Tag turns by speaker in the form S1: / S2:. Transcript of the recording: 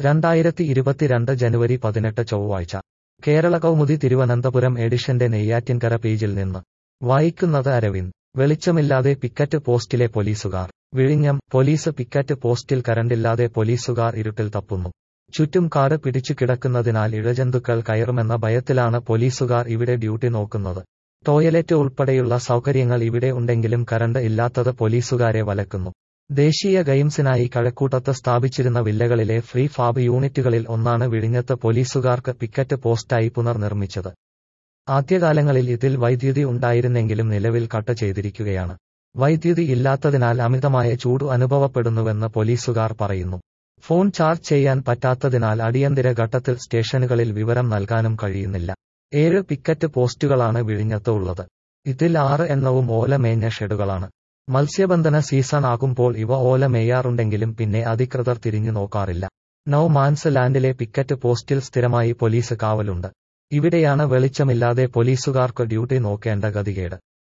S1: രണ്ടായിരത്തി ഇരുപത്തിരണ്ട് ജനുവരി പതിനെട്ട് ചൊവ്വാഴ്ച കേരള കൗമുദി തിരുവനന്തപുരം എഡിഷന്റെ നെയ്യാറ്റിൻകര പേജിൽ നിന്ന് വായിക്കുന്നത് അരവിന്ദ് വെളിച്ചമില്ലാതെ പിക്കറ്റ് പോസ്റ്റിലെ പോലീസുകാർ വിഴിഞ്ഞം പോലീസ് പിക്കറ്റ് പോസ്റ്റിൽ കരണ്ടില്ലാതെ പോലീസുകാർ ഇരുട്ടിൽ തപ്പുന്നു ചുറ്റും കാട് പിടിച്ചു കിടക്കുന്നതിനാൽ ഇഴജന്തുക്കൾ കയറുമെന്ന ഭയത്തിലാണ് പോലീസുകാർ ഇവിടെ ഡ്യൂട്ടി നോക്കുന്നത് ടോയ്ലറ്റ് ഉൾപ്പെടെയുള്ള സൗകര്യങ്ങൾ ഇവിടെ ഉണ്ടെങ്കിലും കരണ്ട് ഇല്ലാത്തത് പോലീസുകാരെ വലക്കുന്നു ദേശീയ ഗെയിംസിനായി കഴക്കൂട്ടത്ത് സ്ഥാപിച്ചിരുന്ന വില്ലകളിലെ ഫ്രീ ഫാബ് യൂണിറ്റുകളിൽ ഒന്നാണ് വിഴിഞ്ഞത്ത് പോലീസുകാർക്ക് പിക്കറ്റ് പോസ്റ്റായി പുനർനിർമ്മിച്ചത് ആദ്യകാലങ്ങളിൽ ഇതിൽ വൈദ്യുതി ഉണ്ടായിരുന്നെങ്കിലും നിലവിൽ കട്ട് ചെയ്തിരിക്കുകയാണ് വൈദ്യുതി ഇല്ലാത്തതിനാൽ അമിതമായ ചൂട് അനുഭവപ്പെടുന്നുവെന്ന് പോലീസുകാർ പറയുന്നു ഫോൺ ചാർജ് ചെയ്യാൻ പറ്റാത്തതിനാൽ അടിയന്തര ഘട്ടത്തിൽ സ്റ്റേഷനുകളിൽ വിവരം നൽകാനും കഴിയുന്നില്ല ഏഴ് പിക്കറ്റ് പോസ്റ്റുകളാണ് വിഴിഞ്ഞത്ത് ഉള്ളത് ഇതിൽ ആറ് എണ്ണവും ഓല മേഞ്ഞ ഷെഡുകളാണ് മത്സ്യബന്ധന സീസൺ ആകുമ്പോൾ ഇവ ഓല മേയാറുണ്ടെങ്കിലും പിന്നെ അധികൃതർ തിരിഞ്ഞു നോക്കാറില്ല നൌ മാൻസ് ലാൻഡിലെ പിക്കറ്റ് പോസ്റ്റിൽ സ്ഥിരമായി പോലീസ് കാവലുണ്ട് ഇവിടെയാണ് വെളിച്ചമില്ലാതെ പോലീസുകാർക്ക് ഡ്യൂട്ടി നോക്കേണ്ട ഗതികേട്